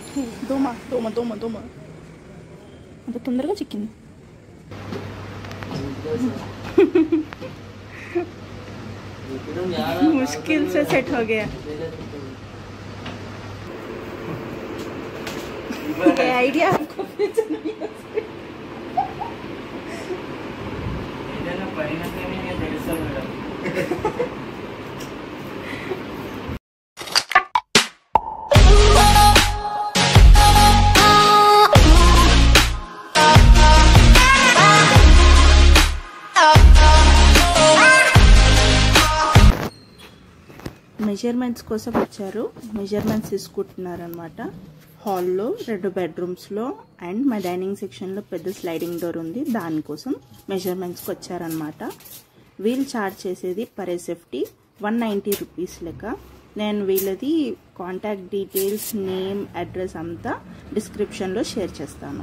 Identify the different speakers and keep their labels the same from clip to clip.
Speaker 1: దోమ దోమ దోమ దోమ అంత తొందరగా చిక్కింది मुश्किल से सेट हो गया ये आइडिया आपको फिर से नहीं है।
Speaker 2: ఏదైనా పరిణతి మీకు తెలుసా మేడం
Speaker 1: మెజర్మెంట్స్ కోసం వచ్చారు మెజర్మెంట్స్ తీసుకుంటున్నారనమాట హాల్లో రెండు బెడ్రూమ్స్లో అండ్ మా డైనింగ్ సెక్షన్లో పెద్ద స్లైడింగ్ డోర్ ఉంది దానికోసం మెజర్మెంట్స్కి వచ్చారనమాట వీల్ చార్జ్ చేసేది per safety one ninety rupees లెక్క నేను వీళ్ళది కాంటాక్ట్ డీటెయిల్స్ నేమ్ అడ్రస్ అంతా డిస్క్రిప్షన్లో షేర్ చేస్తాను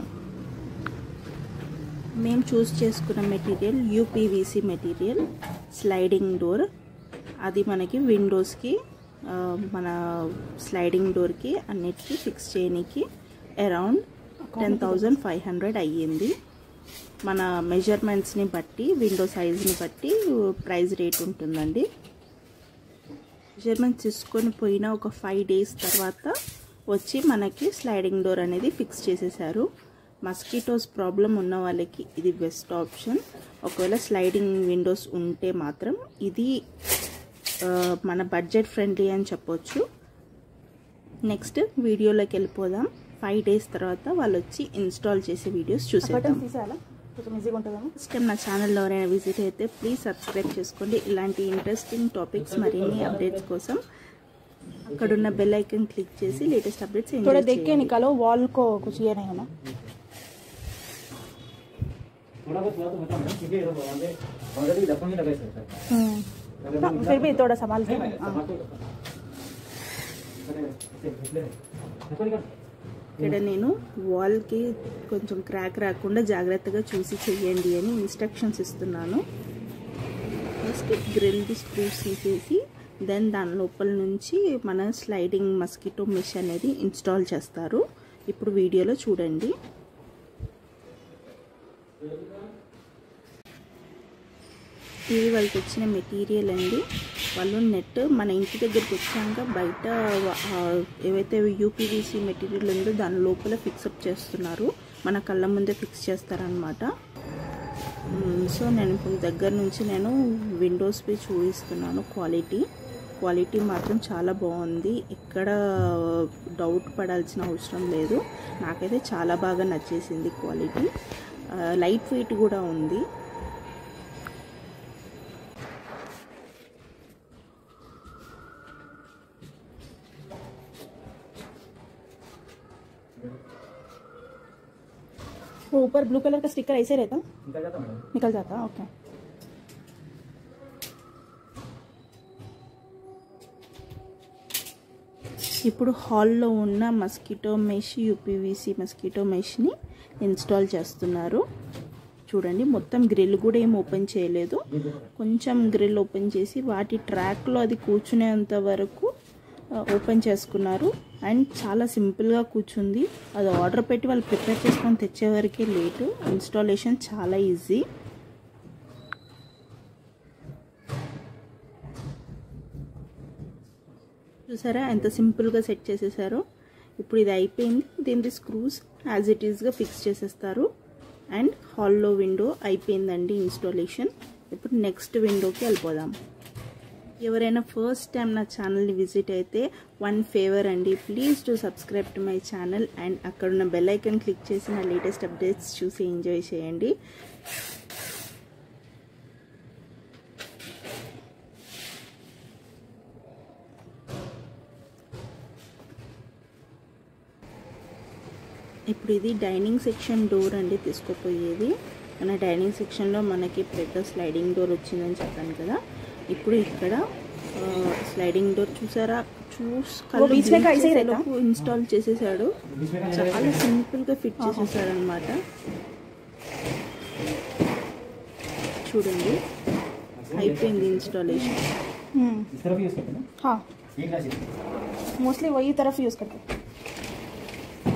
Speaker 1: మేము చూస్ చేసుకున్న material uPVC material sliding door అది మనకి విండోస్కి ఆ, మన స్లైడింగ్ డోర్కి అన్నిటికీ ఫిక్స్ చేయడానికి around ten thousand five hundred అయ్యింది మన మెజర్మెంట్స్ని బట్టి విండో సైజ్ని బట్టి ప్రైస్ రేట్ ఉంటుందండి మెజర్మెంట్స్ తీసుకొని పోయిన ఒక ఫైవ్ డేస్ తర్వాత వచ్చి మనకి స్లైడింగ్ డోర్ అనేది ఫిక్స్ చేసేసారు మస్కిటోస్ ప్రాబ్లం ఉన్న వాళ్ళకి ఇది బెస్ట్ ఆప్షన్ ఒకవేళ స్లైడింగ్ విండోస్ ఉంటే మాత్రం ఇది ఆ, మన బడ్జెట్ ఫ్రెండ్లీ అని చెప్పొచ్చు నెక్స్ట్ వీడియోలోకి వెళ్ళిపోదాం ఫైవ్ డేస్ తర్వాత వాళ్ళు వచ్చి ఇన్స్టాల్ చేసే వీడియోస్ చూసేద్దాం
Speaker 3: తీసేయాలా కొంచెం ఈజీగా ఉంటుందేమో
Speaker 1: ఫస్ట్ టైం నా ఛానల్లో ఎవరైనా విజిట్ అయితే ప్లీజ్ సబ్స్క్రైబ్ చేసుకోండి ఇలాంటి ఇంట్రెస్టింగ్ టాపిక్స్ మరిన్ని అప్డేట్స్ కోసం అక్కడున్న బెల్ ఐకన్ క్లిక్ చేసి లేటెస్ట్ అప్డేట్స్
Speaker 3: थोड़ा
Speaker 1: ఎంజాయ్
Speaker 3: देख के निकालो वॉल को कुछ ये नहीं होना
Speaker 2: थोड़ा बहुत हुआ तो बता मैडम क्योंकि वहाँ पे ऑलरेडी दफा में लगा है सर
Speaker 3: हम्म हाँ, फिर भी थोड़ा संभाल के हाँ।
Speaker 1: ఇక్కడ నేను వాల్కి కొంచెం క్రాక్ రాకుండా జాగ్రత్తగా చూసి చెయ్యండి అని ఇన్స్ట్రక్షన్స్ ఇస్తున్నాను ఫస్ట్ గ్రిల్డ్ స్క్రూస్ తీసేసి దెన్ దాని లోపల నుంచి మన స్లైడింగ్ మస్కిటో మెష్ అనేది ఇన్స్టాల్ చేస్తారు ఇప్పుడు వీడియోలో చూడండి ఇది వాళ్ళకి వచ్చిన మెటీరియల్ అండి వాళ్ళు నెట్ మన ఇంటి దగ్గరికి వచ్చాక బయట ఆ, ఏవైతే యూపీవీసీ మెటీరియల్ ఉందో దాని లోపల ఫిక్సప్ చేస్తున్నారు మన కళ్ళ ముందే ఫిక్స్ చేస్తారనమాట సో నేను ఇప్పుడు దగ్గర నుంచి నేను విండోస్పై చూపిస్తున్నాను క్వాలిటీ క్వాలిటీ మాత్రం చాలా బాగుంది ఎక్కడ డౌట్ పడాల్సిన అవసరం లేదు నాకైతే చాలా బాగా నచ్చేసింది క్వాలిటీ లైట్ వెయిట్ కూడా ఉంది
Speaker 3: वो ऊपर ब्लू कलर का स्टिकर ऐसे रहता
Speaker 2: निकल जाता मैडम
Speaker 3: निकल जाता ओके
Speaker 1: ఇప్పుడు హాల్లో ఉన్న మస్కిటో మెష్ యూపీవీసీ మస్కిటో మెష్ని ఇన్స్టాల్ చేస్తున్నారు చూడండి మొత్తం గ్రిల్ కూడా ఏం ఓపెన్ చేయలేదు కొంచెం గ్రిల్ ఓపెన్ చేసి వాటి ట్రాక్లో అది కూర్చునేంత వరకు ఆ, ఓపెన్ చేసుకున్నారు అండ్ చాలా సింపుల్గా కూర్చుంది అది ఆర్డర్ పెట్టి వాళ్ళు ప్రిపేర్ చేసుకొని తెచ్చే వరకే లేటు ఇన్స్టాలేషన్ చాలా ఈజీ చూసారా ఎంత సింపుల్గా సెట్ చేసేసారో ఇప్పుడు ఇది అయిపోయింది దీని స్క్రూస్ యాజ్ ఇట్ ఈస్గా ఫిక్స్ చేసేస్తారు అండ్ హాల్లో విండో అయిపోయిందండి ఇన్స్టాలేషన్ ఇప్పుడు నెక్స్ట్ విండోకి వెళ్ళిపోదాం ఎవరైనా ఫస్ట్ టైం నా ఛానల్ని విజిట్ అయితే వన్ ఫేవర్ అండి please to subscribe to my channel and అక్కడ ఉన్న బెల్ ఐకన్ క్లిక్ చేసి నా లేటెస్ట్ అప్డేట్స్ చూసి ఎంజాయ్ చేయండి ఇప్పుడు ఇది డైనింగ్ సెక్షన్ డోర్ అండి తీసుకుపోయేది మన డైనింగ్ సెక్షన్లో మనకి పెద్ద స్లైడింగ్ డోర్ వచ్చిందని చెప్పాను కదా ఇప్పుడు ఇక్కడ ఆ, స్లైడింగ్ డోర్ చూసారా చూస్
Speaker 3: वो बीच में का ऐसे ही रहता?
Speaker 1: ఇన్స్టాల్ చేసేసాడు
Speaker 2: बीच में का
Speaker 1: చాలా సింపుల్గా ఫిట్ చేసేసాడు అనమాట చూడండి అయిపోయింది ఇన్స్టాలేషన్
Speaker 3: हम्म
Speaker 2: इस तरफ यूज करते हैं ना
Speaker 3: हाँ
Speaker 2: ये ग्लास
Speaker 3: मोस्टली वही तरफ यूज करते हैं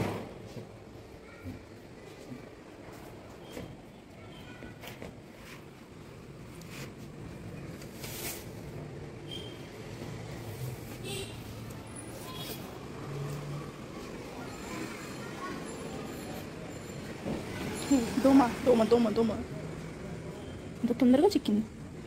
Speaker 3: దోమ దోమ దోమ దోమ ఇంత తొందరగా చిక్కింది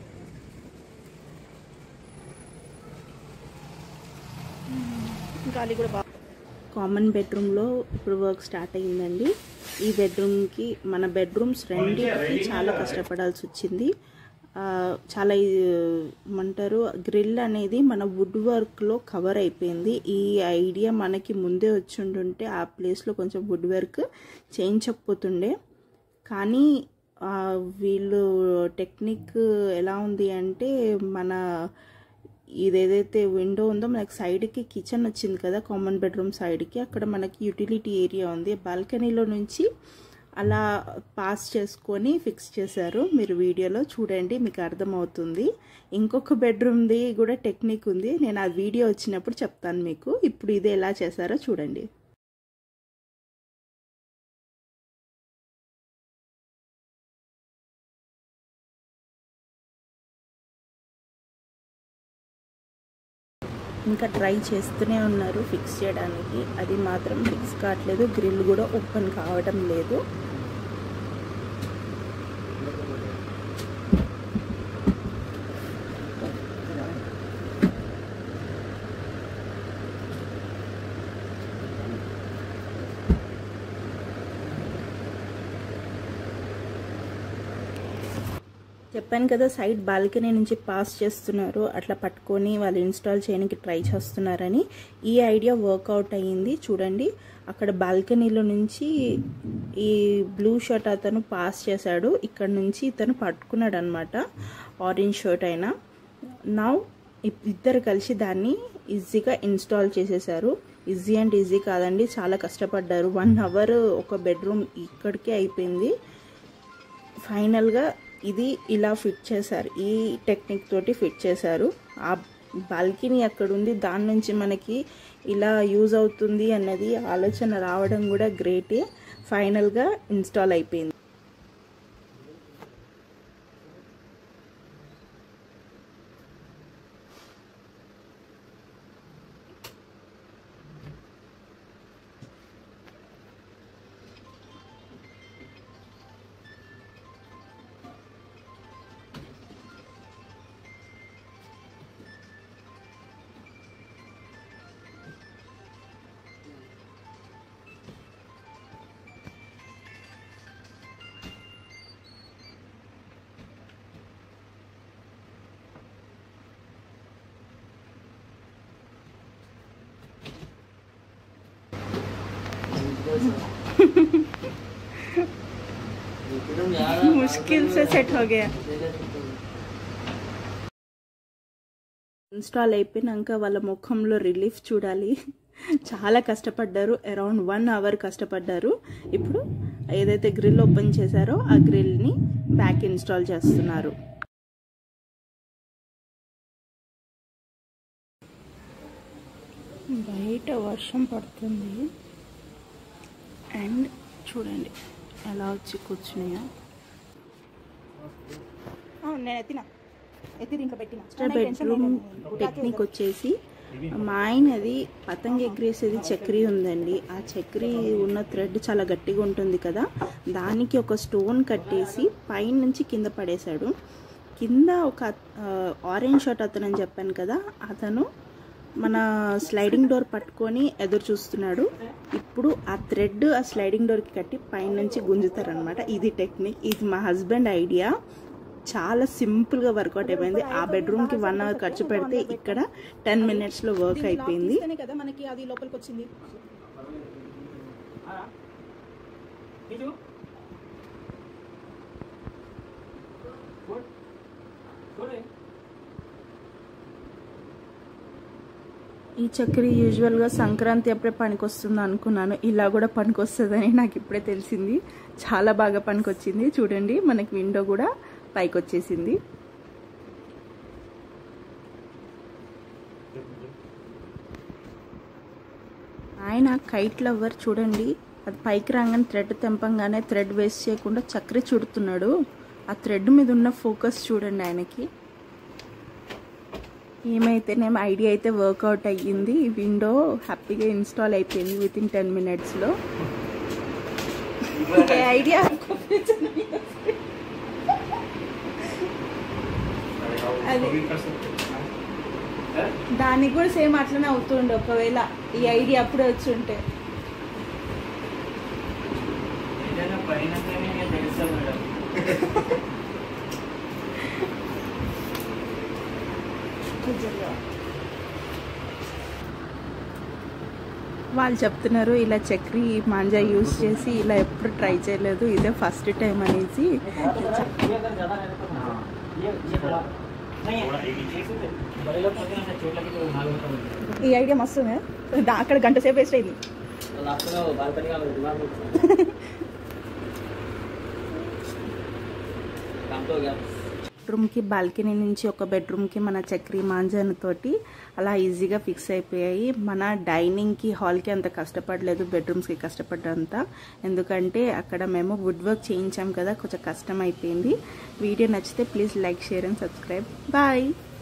Speaker 3: గాలి కూడా బాగా
Speaker 1: కామన్ బెడ్రూమ్లో ఇప్పుడు వర్క్ స్టార్ట్ అయ్యిందండి ఈ బెడ్రూమ్కి మన బెడ్రూమ్స్ రెండింటికి చాలా కష్టపడాల్సి వచ్చింది ఆ, చాలా ఈ, ఏమంటారు గ్రిల్ అనేది మన వుడ్ వర్క్లో కవర్ అయిపోయింది ఈ ఐడియా మనకి ముందే వచ్చి ఉంటుంటే ఆ ప్లేస్లో కొంచెం వుడ్ వర్క్ చేయించకపోతుండే కానీ ఆ, వీళ్ళు టెక్నిక్ ఎలా ఉంది అంటే మన ఇది ఏదైతే విండో ఉందో మనకి సైడ్కి కిచెన్ వచ్చింది కదా కామన్ బెడ్రూమ్ సైడ్కి అక్కడ మనకి యూటిలిటీ ఏరియా ఉంది బాల్కనీలో నుంచి అలా పాస్ చేసుకొని ఫిక్స్ చేశారు మీరు వీడియోలో చూడండి మీకు అర్థమవుతుంది ఇంకొక బెడ్రూమ్ది కూడా టెక్నిక్ ఉంది నేను ఆ వీడియో వచ్చినప్పుడు చెప్తాను మీకు ఇప్పుడు ఇది ఎలా చేశారో చూడండి ఇంకా ట్రై చేస్తూనే ఉన్నారు ఫిక్స్ చేయడానికి అది మాత్రం ఫిక్స్ కావట్లేదు గ్రిల్ కూడా ఓపెన్ కావడం లేదు చెప్పాను కదా సైడ్ బాల్కనీ నుంచి పాస్ చేస్తున్నారు అట్లా పట్టుకొని వాళ్ళు ఇన్స్టాల్ చేయడానికి ట్రై చేస్తున్నారని ఈ ఐడియా వర్కౌట్ అయ్యింది చూడండి అక్కడ బాల్కనీలో నుంచి ఈ బ్లూ షర్ట్ అతను పాస్ చేశాడు ఇక్కడ నుంచి ఇతను పట్టుకున్నాడు అనమాట ఆరెంజ్ షర్ట్ అయినా నా ఇద్దరు కలిసి దాన్ని ఈజీగా ఇన్స్టాల్ చేసేసారు ఈజీ అండ్ ఈజీ కాదండి చాలా కష్టపడ్డారు వన్ అవర్ ఒక బెడ్రూమ్ ఇక్కడికే అయిపోయింది ఫైనల్గా ఇది ఇలా ఫిట్ చేశారు ఈ టెక్నిక్ తోటి ఫిట్ చేశారు ఆ బాల్కనీ అక్కడ ఉంది దాని నుంచి మనకి ఇలా యూజ్ అవుతుంది అన్నది ఆలోచన రావడం కూడా గ్రేటే ఫైనల్గా ఇన్స్టాల్ అయిపోయింది मुश्किल से सेट हो गया ఇన్స్టాల్ అయిపోయినాక వాళ్ళ ముఖంలో రిలీఫ్ చూడాలి చాలా కష్టపడ్డారు అరౌండ్ వన్ అవర్ కష్టపడ్డారు ఇప్పుడు ఏదైతే గ్రిల్ ఓపెన్ చేశారో ఆ గ్రిల్ని బ్యాక్ ఇన్స్టాల్ చేస్తున్నారు బయట వర్షం పడుతుంది అండ్ చూడండి ఎలా వచ్చి కూర్చున్నాయో
Speaker 3: నేను ఎత్తిన ఎత్తి దీంట్లో పెట్టిన
Speaker 1: మాస్టర్ బెడ్రూమ్ టెక్నిక్ వచ్చేసి మా ఆయనది పతంగ ఎగ్రేసేది చక్రీ ఉందండి ఆ చక్రీ ఉన్న థ్రెడ్ చాలా గట్టిగా ఉంటుంది కదా దానికి ఒక స్టోన్ కట్టేసి పైన నుంచి కింద పడేశాడు కింద ఒక ఆరెంజ్ షర్ట్ అతను అని చెప్పాను కదా అతను మన స్లైడింగ్ డోర్ పట్టుకొని ఎదురు చూస్తున్నాడు ఇప్పుడు ఆ థ్రెడ్ ఆ స్లైడింగ్ డోర్కి కట్టి పైన నుంచి గుంజుతారనమాట ఇది టెక్నిక్ ఇది మా హస్బెండ్ ఐడియా చాలా సింపుల్గా వర్కౌట్ అయిపోయింది ఆ బెడ్రూమ్కి వన్ అవర్ ఖర్చు పెడితే ఇక్కడ టెన్ మినిట్స్లో వర్క్ అయిపోయింది
Speaker 3: తీస్తేనే కదా మనకి అది లోపలికి వచ్చింది
Speaker 2: Itu. Good. Good. eh?
Speaker 1: ఈ చక్కెర యూజువల్గా సంక్రాంతి అప్పుడే పనికొస్తుంది అనుకున్నాను ఇలా కూడా పనికొస్తుందని నాకు ఇప్పుడే తెలిసింది చాలా బాగా పనికొచ్చింది చూడండి మనకి విండో కూడా పైకి వచ్చేసింది ఆయన కైట్ లవర్ చూడండి అది పైకి రాగానే థ్రెడ్ తెంపంగానే థ్రెడ్ వేస్ట్ చేయకుండా చక్కెర చుడుతున్నాడు ఆ థ్రెడ్ మీద ఉన్న ఫోకస్ చూడండి ఆయనకి ఏమైతేనేమో ఐడియా అయితే వర్కౌట్ అయ్యింది ఈ విండో హ్యాపీగా ఇన్స్టాల్ అయిపోయింది విత్ ఇన్ టెన్ మినిట్స్లో ఏ ఐడియా అది దానికి కూడా సేమ్ అట్లనే అవుతుండే ఒకవేళ ఈ ఐడియా అప్పుడే వచ్చి ఉంటే
Speaker 2: ఏదైనా పడినంతనే నేను తెలుస్తాను మేడం
Speaker 1: వాళ్ళు చెప్తున్నారు ఇలా చక్రి మాంజా యూజ్ చేసి ఇలా ఎప్పుడు ట్రై చేయలేదు ఇదే ఫస్ట్ టైం అనేసి
Speaker 2: ये अगर ज्यादा रहने पर हाँ ये ये थोड़ा नहीं है एक से बड़े लोग कहते हैं ना चोट लगी तो भाग होता है
Speaker 1: ఈ ఐడియా మస్తు ఉంది. దా- అక్కడ గంట సేపు వేస్ట్ అయింది
Speaker 2: लास्ट में बालकनी का दिमाग में काम तो हो गया
Speaker 1: రూమ్కి బాల్కనీ నుంచి ఒక బెడ్రూమ్కి మన చక్రి మాంజాన్ తోటి అలా ఈజీగా ఫిక్స్ అయిపోయాయి మన డైనింగ్కి హాల్కి అంత కష్టపడలేదు బెడ్రూమ్స్కి కష్టపడ్డంత ఎందుకంటే అక్కడ మేము వుడ్ వర్క్ చేయించాం కదా కొంచెం కష్టం అయిపోయింది వీడియో నచ్చితే please like share and subscribe bye